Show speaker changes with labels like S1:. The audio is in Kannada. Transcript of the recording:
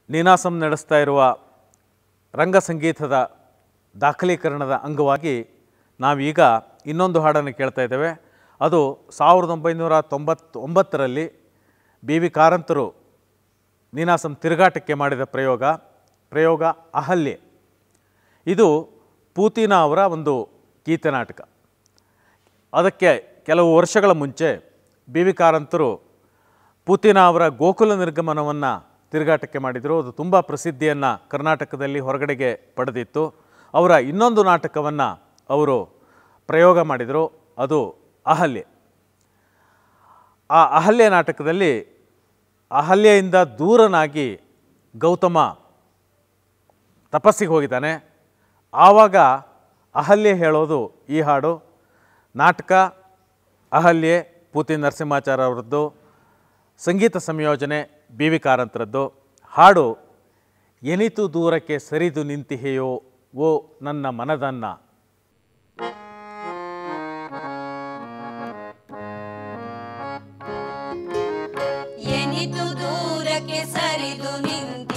S1: ನೀನಾಸಂ ನಡೆಸ್ತಾ ಇರುವ ರಂಗ ಸಂಗೀತದ ದಾಖಲೀಕರಣದ ಅಂಗವಾಗಿ ನಾವೀಗ ಇನ್ನೊಂದು ಹಾಡನ್ನು ಕೇಳ್ತಾ ಇದ್ದೇವೆ ಅದು ಸಾವಿರದ ಒಂಬೈನೂರ ತೊಂಬತ್ತೊಂಬತ್ತರಲ್ಲಿ ಬಿ ವಿ ಕಾರಂತರು ನೀನಾಸಂ ತಿರುಗಾಟಕ್ಕೆ ಮಾಡಿದ ಪ್ರಯೋಗ ಪ್ರಯೋಗ ಅಹಲ್ಯೆ ಇದು ಪೂತಿನ ಅವರ ಒಂದು ಗೀತನಾಟಕ ಅದಕ್ಕೆ ಕೆಲವು ವರ್ಷಗಳ ಮುಂಚೆ ಬಿ ವಿ ಕಾರಂತರು ಪೂತಿನ ಅವರ ಗೋಕುಲ ನಿರ್ಗಮನವನ್ನು ತಿರುಗಾಟಕ್ಕೆ ಮಾಡಿದರು ಅದು ತುಂಬ ಪ್ರಸಿದ್ಧಿಯನ್ನು ಕರ್ನಾಟಕದಲ್ಲಿ ಹೊರಗಡೆಗೆ ಪಡೆದಿತ್ತು ಅವರ ಇನ್ನೊಂದು ನಾಟಕವನ್ನು ಅವರು ಪ್ರಯೋಗ ಮಾಡಿದರು ಅದು ಅಹಲ್ಯೆ ಆ ಅಹಲ್ಯೆ ನಾಟಕದಲ್ಲಿ ಅಹಲ್ಯೆಯಿಂದ ದೂರನಾಗಿ ಗೌತಮ ತಪಸ್ಸಿಗೆ ಹೋಗಿದ್ದಾನೆ ಆವಾಗ ಅಹಲ್ಯೆ ಹೇಳೋದು ಈ ಹಾಡು ನಾಟಕ ಅಹಲ್ಯೆ ಪೂತಿ ನರಸಿಂಹಾಚಾರ್ಯ ಅವರದ್ದು ಸಂಗೀತ ಸಂಯೋಜನೆ ಬಿ ವಿ ಕಾರಂತರದ್ದು ಹಾಡು ಎನಿತು ದೂರಕ್ಕೆ ಸರಿದು ನಿಂತಿಹೆಯೋ ಓ ನನ್ನ ಮನದನ್ನ
S2: ಎನಿತು ದೂರಕ್ಕೆ ಸರಿದು ನಿಂತ